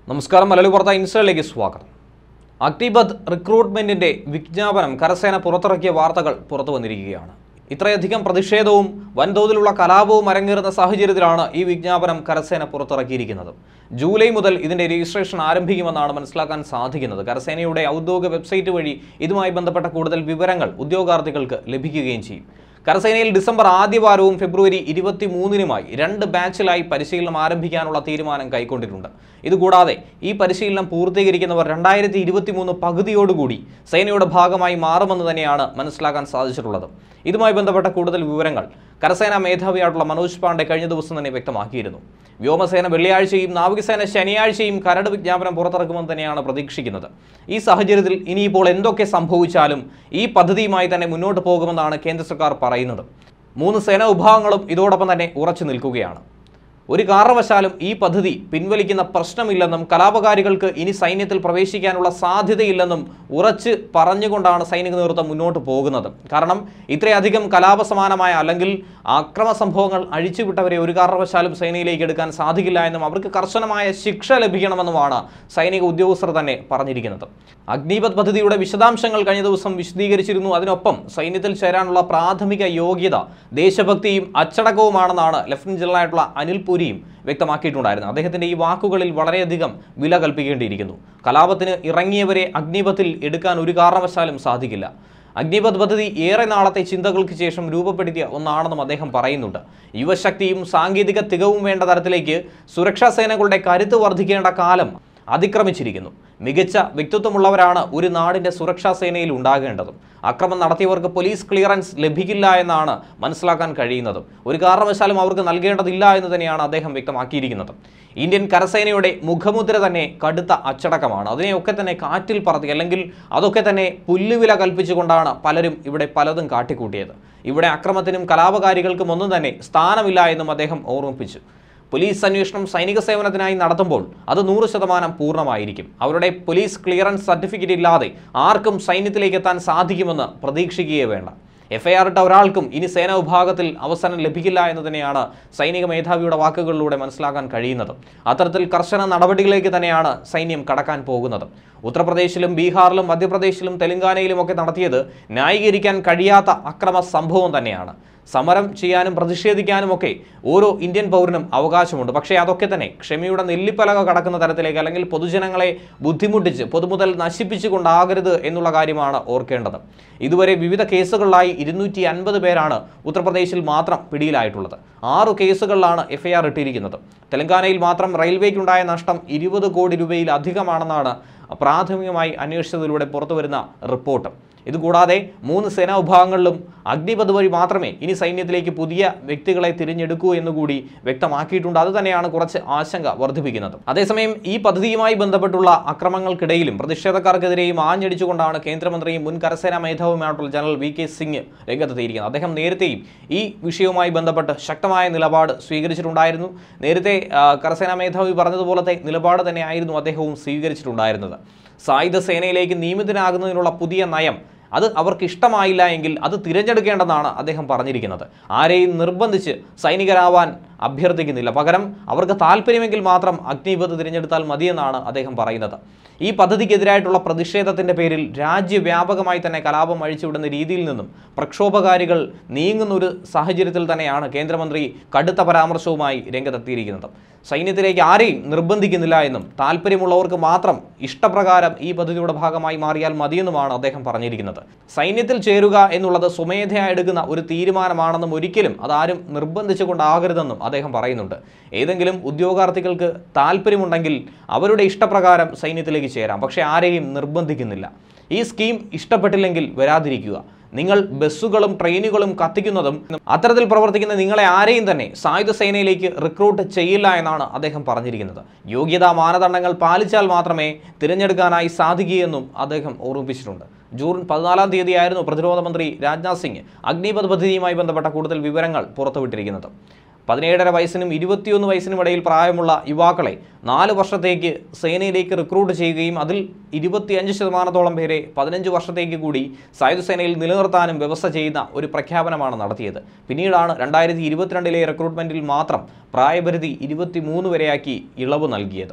നമസ്കാരം മലയാളി വാർത്ത ഇൻസ്റ്റയിലേക്ക് സ്വാഗതം അഗ്നിപത് റിക്രൂട്ട്മെന്റിന്റെ വിജ്ഞാപനം കരസേന പുറത്തിറക്കിയ വാർത്തകൾ പുറത്തു വന്നിരിക്കുകയാണ് ഇത്രയധികം പ്രതിഷേധവും വൻതോതിലുള്ള കലാപവും അരങ്ങേറുന്ന സാഹചര്യത്തിലാണ് ഈ വിജ്ഞാപനം കരസേന പുറത്തിറക്കിയിരിക്കുന്നത് ജൂലൈ മുതൽ ഇതിന്റെ രജിസ്ട്രേഷൻ ആരംഭിക്കുമെന്നാണ് മനസ്സിലാക്കാൻ സാധിക്കുന്നത് കരസേനയുടെ ഔദ്യോഗിക വെബ്സൈറ്റ് വഴി ഇതുമായി ബന്ധപ്പെട്ട കൂടുതൽ വിവരങ്ങൾ ഉദ്യോഗാർത്ഥികൾക്ക് ലഭിക്കുകയും ചെയ്യും കരസേനയിൽ ഡിസംബർ ആദ്യവാരവും ഫെബ്രുവരി ഇരുപത്തി മൂന്നിനുമായി രണ്ട് ബാച്ചിലായി പരിശീലനം ആരംഭിക്കാനുള്ള തീരുമാനം കൈക്കൊണ്ടിട്ടുണ്ട് ഇതുകൂടാതെ ഈ പരിശീലനം പൂർത്തീകരിക്കുന്നവർ രണ്ടായിരത്തി ഇരുപത്തി മൂന്ന് പകുതിയോടുകൂടി സേനയുടെ ഭാഗമായി മാറുമെന്ന് തന്നെയാണ് മനസ്സിലാക്കാൻ സാധിച്ചിട്ടുള്ളത് ഇതുമായി ബന്ധപ്പെട്ട കൂടുതൽ വിവരങ്ങൾ കരസേനാ മേധാവിയായിട്ടുള്ള മനോജ് പാണ്ഡെ കഴിഞ്ഞ ദിവസം തന്നെ വ്യക്തമാക്കിയിരുന്നു വ്യോമസേന വെള്ളിയാഴ്ചയും നാവികസേന ശനിയാഴ്ചയും കരട് വിജ്ഞാപനം പുറത്തിറക്കുമെന്ന് തന്നെയാണ് പ്രതീക്ഷിക്കുന്നത് ഈ സാഹചര്യത്തിൽ ഇനിയിപ്പോൾ എന്തൊക്കെ സംഭവിച്ചാലും ഈ പദ്ധതിയുമായി തന്നെ മുന്നോട്ട് പോകുമെന്നാണ് കേന്ദ്ര സർക്കാർ പറയുന്നത് മൂന്ന് സേനാ വിഭാഗങ്ങളും ഇതോടൊപ്പം തന്നെ ഉറച്ചു നിൽക്കുകയാണ് ഒരു കാരണവശാലും ഈ പദ്ധതി പിൻവലിക്കുന്ന പ്രശ്നമില്ലെന്നും കലാപകാരികൾക്ക് ഇനി സൈന്യത്തിൽ പ്രവേശിക്കാനുള്ള സാധ്യതയില്ലെന്നും ഉറച്ച് പറഞ്ഞുകൊണ്ടാണ് സൈനിക നേതൃത്വം മുന്നോട്ട് പോകുന്നത് കാരണം ഇത്രയധികം കലാപസമാനമായ അല്ലെങ്കിൽ അക്രമ സംഭവങ്ങൾ അഴിച്ചുവിട്ടവരെ ഒരു കാരണവശാലും സേനയിലേക്ക് എടുക്കാൻ സാധിക്കില്ല എന്നും അവർക്ക് കർശനമായ ശിക്ഷ ലഭിക്കണമെന്നുമാണ് സൈനിക ഉദ്യോഗസ്ഥർ തന്നെ പറഞ്ഞിരിക്കുന്നത് അഗ്നിപത് പദ്ധതിയുടെ വിശദാംശങ്ങൾ കഴിഞ്ഞ ദിവസം വിശദീകരിച്ചിരുന്നു അതിനൊപ്പം സൈന്യത്തിൽ ചേരാനുള്ള പ്രാഥമിക യോഗ്യത ദേശഭക്തിയും അച്ചടക്കവുമാണെന്നാണ് ലഫ്റ്റനന്റ് ജനറലായിട്ടുള്ള അനിൽ പുരിയും വ്യക്തമാക്കിയിട്ടുണ്ടായിരുന്നു അദ്ദേഹത്തിന്റെ ഈ വാക്കുകളിൽ വളരെയധികം വില കൽപ്പിക്കേണ്ടിയിരിക്കുന്നു കലാപത്തിന് ഇറങ്ങിയവരെ അഗ്നിപത്തിൽ എടുക്കാൻ ഒരു കാരണവശാലും സാധിക്കില്ല അഗ്നിപത് പദ്ധതി ഏറെ നാളത്തെ ചിന്തകൾക്ക് ശേഷം രൂപപ്പെടുത്തിയ ഒന്നാണെന്നും അദ്ദേഹം പറയുന്നുണ്ട് യുവശക്തിയും സാങ്കേതിക തികവും വേണ്ട തരത്തിലേക്ക് സുരക്ഷാ സേനകളുടെ കരുത്ത് വർദ്ധിക്കേണ്ട കാലം അതിക്രമിച്ചിരിക്കുന്നു മികച്ച വ്യക്തിത്വമുള്ളവരാണ് ഒരു നാടിന്റെ സുരക്ഷാ സേനയിൽ ഉണ്ടാകേണ്ടതും അക്രമം നടത്തിയവർക്ക് പോലീസ് ക്ലിയറൻസ് ലഭിക്കില്ല എന്നാണ് മനസ്സിലാക്കാൻ കഴിയുന്നതും ഒരു കാരണവശാലും അവർക്ക് നൽകേണ്ടതില്ല എന്ന് തന്നെയാണ് അദ്ദേഹം വ്യക്തമാക്കിയിരിക്കുന്നത് ഇന്ത്യൻ കരസേനയുടെ മുഖമുദ്ര തന്നെ കടുത്ത അച്ചടക്കമാണ് അതിനെയൊക്കെ തന്നെ കാറ്റിൽ പറത്തി അല്ലെങ്കിൽ അതൊക്കെ തന്നെ പുല്ലുവില കൽപ്പിച്ചുകൊണ്ടാണ് പലരും ഇവിടെ പലതും കാട്ടിക്കൂട്ടിയത് ഇവിടെ അക്രമത്തിനും കലാപകാരികൾക്കും ഒന്നും തന്നെ സ്ഥാനമില്ല എന്നും അദ്ദേഹം ഓർമ്മിപ്പിച്ചു പോലീസ് അന്വേഷണം സൈനിക സേവനത്തിനായി നടത്തുമ്പോൾ അത് നൂറ് ശതമാനം പൂർണ്ണമായിരിക്കും അവരുടെ പോലീസ് ക്ലിയറൻസ് സർട്ടിഫിക്കറ്റ് ഇല്ലാതെ ആർക്കും സൈന്യത്തിലേക്ക് എത്താൻ സാധിക്കുമെന്ന് പ്രതീക്ഷിക്കുകയേ വേണ്ട എഫ്ഐആർ ഇട്ട ഒരാൾക്കും ഇനി സേനാ വിഭാഗത്തിൽ അവസരം ലഭിക്കില്ല എന്ന് തന്നെയാണ് സൈനിക മേധാവിയുടെ വാക്കുകളിലൂടെ മനസ്സിലാക്കാൻ കഴിയുന്നത് അത്തരത്തിൽ കർശന നടപടികളിലേക്ക് തന്നെയാണ് സൈന്യം കടക്കാൻ പോകുന്നത് ഉത്തർപ്രദേശിലും ബീഹാറിലും മധ്യപ്രദേശിലും തെലങ്കാനയിലും ഒക്കെ നടത്തിയത് ന്യായീകരിക്കാൻ കഴിയാത്ത അക്രമ സംഭവം തന്നെയാണ് സമരം ചെയ്യാനും പ്രതിഷേധിക്കാനും ഒക്കെ ഓരോ ഇന്ത്യൻ പൗരനും അവകാശമുണ്ട് പക്ഷേ അതൊക്കെ തന്നെ ക്ഷമയുടെ നെല്ലിപ്പലക കടക്കുന്ന തരത്തിലേക്ക് അല്ലെങ്കിൽ പൊതുജനങ്ങളെ ബുദ്ധിമുട്ടിച്ച് പൊതുമുതൽ നശിപ്പിച്ചുകൊണ്ടാകരുത് എന്നുള്ള കാര്യമാണ് ഓർക്കേണ്ടത് ഇതുവരെ വിവിധ കേസുകളിലായി ഇരുന്നൂറ്റി അൻപത് പേരാണ് ഉത്തർപ്രദേശിൽ മാത്രം പിടിയിലായിട്ടുള്ളത് ആറു കേസുകളിലാണ് എഫ്ഐആർ ഇട്ടിരിക്കുന്നത് തെലങ്കാനയിൽ മാത്രം റെയിൽവേക്കുണ്ടായ നഷ്ടം ഇരുപത് കോടി രൂപയിലധികമാണെന്നാണ് പ്രാഥമികമായി അന്വേഷിച്ചതിലൂടെ പുറത്തുവരുന്ന റിപ്പോർട്ട് ഇതുകൂടാതെ മൂന്ന് സേനാ വിഭാഗങ്ങളിലും അഗ്നിപത് വഴി മാത്രമേ ഇനി സൈന്യത്തിലേക്ക് പുതിയ വ്യക്തികളെ തിരഞ്ഞെടുക്കൂ എന്നുകൂടി വ്യക്തമാക്കിയിട്ടുണ്ട് അത് തന്നെയാണ് കുറച്ച് ആശങ്ക വർദ്ധിപ്പിക്കുന്നത് അതേസമയം ഈ പദ്ധതിയുമായി ബന്ധപ്പെട്ടുള്ള അക്രമങ്ങൾക്കിടയിലും പ്രതിഷേധക്കാർക്കെതിരെയും ആഞ്ഞടിച്ചുകൊണ്ടാണ് കേന്ദ്രമന്ത്രിയും മുൻ കരസേനാ മേധാവിയുമായിട്ടുള്ള ജനറൽ വി കെ സിംഗ് രംഗത്തെത്തിയിരിക്കുന്നത് അദ്ദേഹം നേരത്തെയും ഈ വിഷയവുമായി ബന്ധപ്പെട്ട് ശക്തമായ നിലപാട് സ്വീകരിച്ചിട്ടുണ്ടായിരുന്നു നേരത്തെ ആ, കരസേനാ മേധാവി പറഞ്ഞതുപോലത്തെ നിലപാട് തന്നെയായിരുന്നു അദ്ദേഹവും സ്വീകരിച്ചിട്ടുണ്ടായിരുന്നത് സായുധ സേനയിലേക്ക് നിയമിതനാകുന്നതിനുള്ള പുതിയ നയം അത് അവർക്ക് ഇഷ്ടമായില്ല എങ്കിൽ അത് തിരഞ്ഞെടുക്കേണ്ടെന്നാണ് അദ്ദേഹം പറഞ്ഞിരിക്കുന്നത് ആരെയും നിർബന്ധിച്ച് സൈനികരാവാൻ അഭ്യർത്ഥിക്കുന്നില്ല പകരം അവർക്ക് താല്പര്യമെങ്കിൽ മാത്രം അഗ്നിപഥ് തിരഞ്ഞെടുത്താൽ മതിയെന്നാണ് അദ്ദേഹം പറയുന്നത് ഈ പദ്ധതിക്കെതിരായിട്ടുള്ള പ്രതിഷേധത്തിന്റെ പേരിൽ രാജ്യവ്യാപകമായി തന്നെ കലാപം അഴിച്ചുവിടുന്ന രീതിയിൽ നിന്നും പ്രക്ഷോഭകാരികൾ നീങ്ങുന്ന ഒരു സാഹചര്യത്തിൽ തന്നെയാണ് കേന്ദ്രമന്ത്രി കടുത്ത പരാമർശവുമായി രംഗത്തെത്തിയിരിക്കുന്നത് സൈന്യത്തിലേക്ക് ആരെയും നിർബന്ധിക്കുന്നില്ല എന്നും താല്പര്യമുള്ളവർക്ക് മാത്രം ഇഷ്ടപ്രകാരം ഈ പദ്ധതിയുടെ ഭാഗമായി മാറിയാൽ മതിയെന്നുമാണ് അദ്ദേഹം പറഞ്ഞിരിക്കുന്നത് സൈന്യത്തിൽ ചേരുക എന്നുള്ളത് സ്വമേധയാ എടുക്കുന്ന ഒരു തീരുമാനമാണെന്നും ഒരിക്കലും അതാരും നിർബന്ധിച്ചുകൊണ്ടാകരുതെന്നും അദ്ദേഹം പറയുന്നുണ്ട് ഏതെങ്കിലും ഉദ്യോഗാർത്ഥികൾക്ക് താല്പര്യമുണ്ടെങ്കിൽ അവരുടെ ഇഷ്ടപ്രകാരം സൈന്യത്തിലേക്ക് ചേരാം പക്ഷേ ആരെയും നിർബന്ധിക്കുന്നില്ല ഈ സ്കീം ഇഷ്ടപ്പെട്ടില്ലെങ്കിൽ വരാതിരിക്കുക നിങ്ങൾ ബസ്സുകളും ട്രെയിനുകളും കത്തിക്കുന്നതും അത്തരത്തിൽ പ്രവർത്തിക്കുന്ന നിങ്ങളെ ആരെയും തന്നെ സായുധ സേനയിലേക്ക് റിക്രൂട്ട് ചെയ്യില്ല എന്നാണ് അദ്ദേഹം പറഞ്ഞിരിക്കുന്നത് യോഗ്യതാ മാനദണ്ഡങ്ങൾ പാലിച്ചാൽ മാത്രമേ തിരഞ്ഞെടുക്കാനായി സാധിക്കുകയെന്നും അദ്ദേഹം ഓർമ്മിപ്പിച്ചിട്ടുണ്ട് ജൂൺ പതിനാലാം തീയതിയായിരുന്നു പ്രതിരോധ മന്ത്രി രാജ്നാഥ് സിംഗ് അഗ്നിപത് പദ്ധതിയുമായി ബന്ധപ്പെട്ട കൂടുതൽ വിവരങ്ങൾ പുറത്തുവിട്ടിരിക്കുന്നത് പതിനേഴര വയസ്സിനും ഇരുപത്തിയൊന്ന് വയസ്സിനും ഇടയിൽ പ്രായമുള്ള യുവാക്കളെ നാല് വർഷത്തേക്ക് സേനയിലേക്ക് റിക്രൂട്ട് ചെയ്യുകയും അതിൽ ഇരുപത്തിയഞ്ച് ശതമാനത്തോളം പേരെ പതിനഞ്ച് വർഷത്തേക്ക് കൂടി സായുധ സേനയിൽ നിലനിർത്താനും വ്യവസ്ഥ ചെയ്യുന്ന ഒരു പ്രഖ്യാപനമാണ് നടത്തിയത് പിന്നീടാണ് രണ്ടായിരത്തി ഇരുപത്തിരണ്ടിലെ റിക്രൂട്ട്മെൻറ്റിൽ മാത്രം പ്രായപരിധി ഇരുപത്തിമൂന്ന് വരെയാക്കി ഇളവ് നൽകിയത്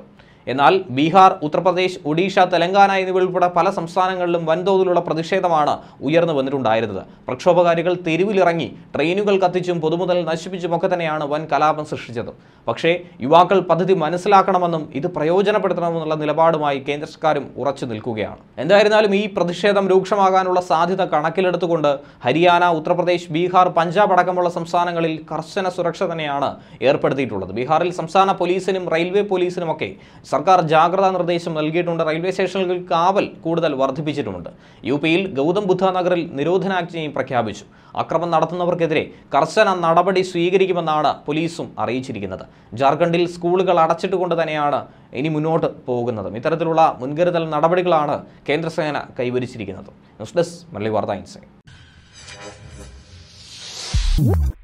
എന്നാൽ ബീഹാർ ഉത്തർപ്രദേശ് ഒഡീഷ തെലങ്കാന എന്നിവ ഉൾപ്പെടെ പല സംസ്ഥാനങ്ങളിലും വൻതോതിലുള്ള പ്രതിഷേധമാണ് ഉയർന്നു വന്നിട്ടുണ്ടായിരുന്നത് പ്രക്ഷോഭകാരികൾ തെരുവിലിറങ്ങി ട്രെയിനുകൾ കത്തിച്ചും പൊതുമുതൽ നശിപ്പിച്ചുമൊക്കെ തന്നെയാണ് വൻ കലാപം സൃഷ്ടിച്ചത് പക്ഷേ യുവാക്കൾ പദ്ധതി മനസ്സിലാക്കണമെന്നും ഇത് പ്രയോജനപ്പെടുത്തണമെന്നുള്ള നിലപാടുമായി കേന്ദ്ര സർക്കാരും ഉറച്ചു നിൽക്കുകയാണ് എന്തായിരുന്നാലും ഈ പ്രതിഷേധം രൂക്ഷമാകാനുള്ള സാധ്യത കണക്കിലെടുത്തുകൊണ്ട് ഹരിയാന ഉത്തർപ്രദേശ് ബീഹാർ പഞ്ചാബ് അടക്കമുള്ള സംസ്ഥാനങ്ങളിൽ കർശന സുരക്ഷ തന്നെയാണ് ഏർപ്പെടുത്തിയിട്ടുള്ളത് ബീഹാറിൽ സംസ്ഥാന പോലീസിനും റെയിൽവേ പോലീസിനുമൊക്കെ സർക്കാർ ജാഗ്രതാ നിർദ്ദേശം നൽകിയിട്ടുണ്ട് റെയിൽവേ സ്റ്റേഷനുകളിൽ കാവൽ കൂടുതൽ വർദ്ധിപ്പിച്ചിട്ടുമുണ്ട് യു പിയിൽ ഗൗതം ബുദ്ധ നഗറിൽ നിരോധനാജ്ഞയും പ്രഖ്യാപിച്ചു അക്രമം നടത്തുന്നവർക്കെതിരെ കർശന നടപടി സ്വീകരിക്കുമെന്നാണ് പോലീസും അറിയിച്ചിരിക്കുന്നത് ജാർഖണ്ഡിൽ സ്കൂളുകൾ അടച്ചിട്ടുകൊണ്ട് തന്നെയാണ് ഇനി മുന്നോട്ട് പോകുന്നതും ഇത്തരത്തിലുള്ള മുൻകരുതൽ നടപടികളാണ് കേന്ദ്രസേന കൈവരിച്ചിരിക്കുന്നത് ന്യൂസ് ഡെസ്ക് മല്ലി വാർത്ത ഇൻസൈറ്റ്